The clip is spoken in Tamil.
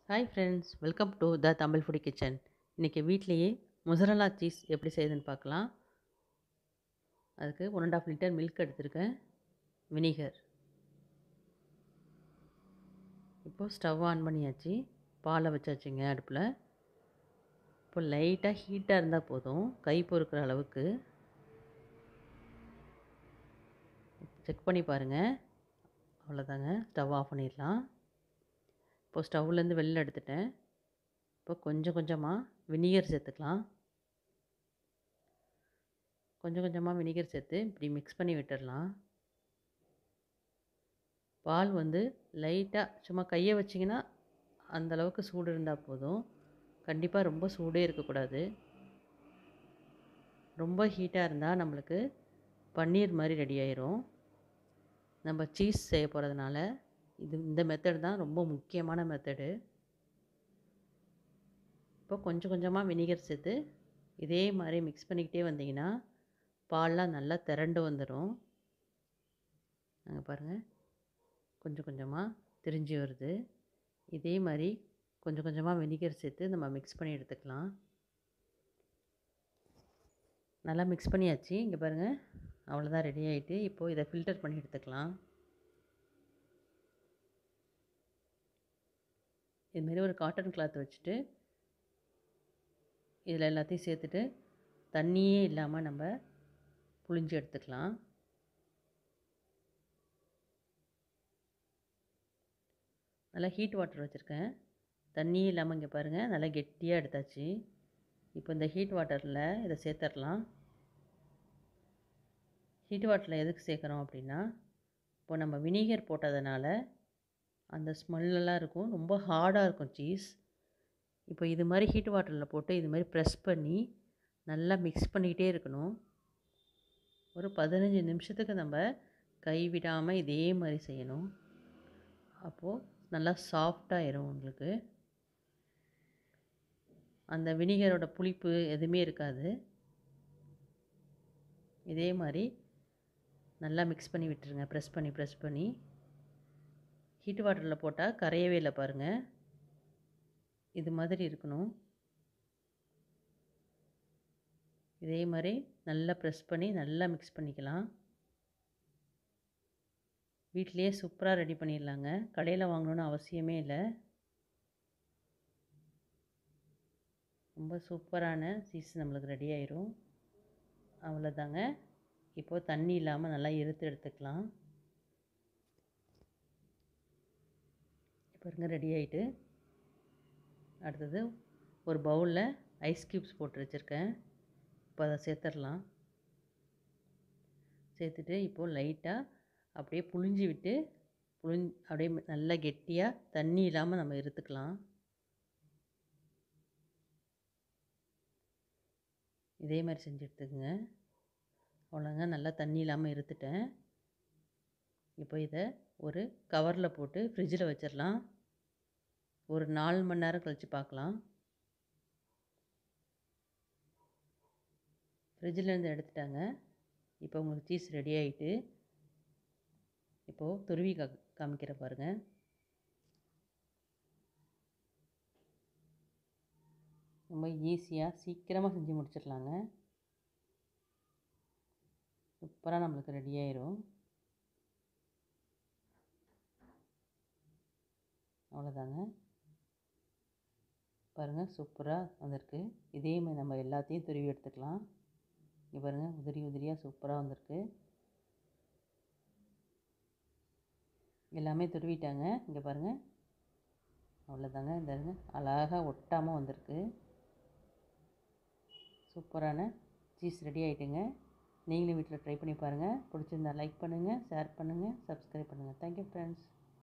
hi friends welcome to the Tamil foodie kitchen இன்றைக்கி வீட்லேயே மொசரலா சீஸ் எப்படி செய்யுதுன்னு பார்க்கலாம் அதுக்கு one and half litre milk எடுத்திருக்கேன் வினிகர் இப்போது ஸ்டவ் ஆன் பண்ணியாச்சு பாலை வச்சாச்சுங்க அடுப்பில் இப்போ லைட்டாக ஹீட்டாக இருந்தால் போதும் கை பொறுக்கிற அளவுக்கு செக் பண்ணி பாருங்கள் அவ்வளோதாங்க ஸ்டவ் ஆஃப் பண்ணிடலாம் இப்போ ஸ்டவ்லேருந்து வெளில எடுத்துட்டேன் இப்போ கொஞ்சம் கொஞ்சமாக வினிகர் சேர்த்துக்கலாம் கொஞ்சம் கொஞ்சமாக வினிகர் சேர்த்து இப்படி மிக்ஸ் பண்ணி விட்டுடலாம் பால் வந்து லைட்டாக சும்மா கையை வச்சிங்கன்னா அந்தளவுக்கு சூடு இருந்தால் போதும் கண்டிப்பாக ரொம்ப சூடே இருக்கக்கூடாது ரொம்ப ஹீட்டாக இருந்தால் நம்மளுக்கு பன்னீர் மாதிரி ரெடி ஆயிரும் நம்ம சீஸ் செய்ய போகிறதுனால இது இந்த மெத்தட் தான் ரொம்ப முக்கியமான மெத்தடு இப்போ கொஞ்சம் கொஞ்சமாக வினிகர் சேர்த்து இதே மாதிரி மிக்ஸ் பண்ணிக்கிட்டே வந்தீங்கன்னா பால்லாம் நல்லா திரண்டு வந்துடும் நாங்கள் பாருங்கள் கொஞ்சம் கொஞ்சமாக திரிஞ்சு வருது இதே மாதிரி கொஞ்சம் கொஞ்சமாக வினிகர் சேர்த்து நம்ம மிக்ஸ் பண்ணி எடுத்துக்கலாம் நல்லா மிக்ஸ் பண்ணியாச்சு இங்கே பாருங்கள் அவ்வளோதான் ரெடி ஆகிட்டு இப்போது இதை ஃபில்டர் பண்ணி எடுத்துக்கலாம் இதுமாரி ஒரு காட்டன் கிளாத் வச்சுட்டு இதில் எல்லாத்தையும் சேர்த்துட்டு தண்ணியே இல்லாமல் நம்ம புழிஞ்சு எடுத்துக்கலாம் நல்லா ஹீட் வாட்டர் வச்சுருக்கேன் தண்ணியே இல்லாமல் இங்கே பாருங்கள் நல்லா கெட்டியாக எடுத்தாச்சு இப்போ இந்த ஹீட் வாட்டரில் இதை சேர்த்துடலாம் ஹீட் வாட்டரில் எதுக்கு சேர்க்குறோம் அப்படின்னா இப்போ நம்ம வினிகர் போட்டதுனால அந்த ஸ்மெல்லெல்லாம் இருக்கும் ரொம்ப ஹார்டாக இருக்கும் சீஸ் இப்போ இது மாதிரி ஹீட் வாட்டரில் போட்டு இது மாதிரி ப்ரெஸ் பண்ணி நல்லா மிக்ஸ் பண்ணிக்கிட்டே இருக்கணும் ஒரு பதினஞ்சு நிமிஷத்துக்கு நம்ம கைவிடாமல் இதே மாதிரி செய்யணும் அப்போது நல்லா சாஃப்டாகிடும் உங்களுக்கு அந்த வினிகரோட புளிப்பு எதுவுமே இருக்காது இதே மாதிரி நல்லா மிக்ஸ் பண்ணி விட்டுருங்க ப்ரெஸ் பண்ணி ப்ரெஸ் பண்ணி ஹீட் வாட்டரில் போட்டால் கரையவே இல்லை பாருங்கள் இது மாதிரி இருக்கணும் இதே மாதிரி நல்லா ப்ரெஸ் பண்ணி நல்லா மிக்ஸ் பண்ணிக்கலாம் வீட்லேயே சூப்பராக ரெடி பண்ணிடலாங்க கடையில் வாங்கணுன்னு அவசியமே இல்லை ரொம்ப சூப்பரான சீஸ் நம்மளுக்கு ரெடி ஆயிரும் அவ்வளோதாங்க இப்போது தண்ணி இல்லாமல் நல்லா இருத்து எடுத்துக்கலாம் பாருங்க ரெடி ஆகிட்டு அடுத்தது ஒரு பவுலில் ஐஸ் க்யூப்ஸ் போட்டு வச்சுருக்கேன் இப்போ அதை சேர்த்துடலாம் சேர்த்துட்டு இப்போது லைட்டாக அப்படியே புழிஞ்சி விட்டு புழிஞ் அப்படியே நல்லா கெட்டியாக தண்ணி இல்லாமல் நம்ம இருத்துக்கலாம் இதே மாதிரி செஞ்சு எடுத்துக்கோங்க அவ்வளோங்க நல்லா தண்ணி இல்லாமல் இருத்துட்டேன் இப்போ இதை ஒரு கவரில் போட்டு ஃப்ரிட்ஜில் வச்சிடலாம் ஒரு நாலு மணி நேரம் கழித்து பார்க்கலாம் ஃப்ரிட்ஜிலேருந்து எடுத்துட்டாங்க இப்போ உங்களுக்கு சீஸ் ரெடி ஆகிட்டு இப்போது துருவி கா காமிக்கிற பாருங்கள் ரொம்ப ஈஸியாக சீக்கிரமாக செஞ்சு முடிச்சிடலாங்க சூப்பராக நம்மளுக்கு ரெடி ஆயிரும் அவ்வளோதாங்க பாருங்கள் சூப்பராக வந்திருக்கு இதே மாதிரி நம்ம எல்லாத்தையும் துருவி எடுத்துக்கலாம் இங்கே பாருங்கள் உதிரி உதிரியாக சூப்பராக வந்திருக்கு எல்லாமே துருவிட்டாங்க இங்கே பாருங்கள் அவ்வளோதாங்க இந்த அழகாக ஒட்டாமல் வந்திருக்கு சூப்பரான சீஸ் ரெடி ஆகிட்டுங்க நீங்களும் வீட்டில் ட்ரை பண்ணி பாருங்கள் பிடிச்சிருந்தா லைக் பண்ணுங்கள் ஷேர் பண்ணுங்கள் சப்ஸ்கிரைப் பண்ணுங்கள் தேங்க்யூ ஃப்ரெண்ட்ஸ்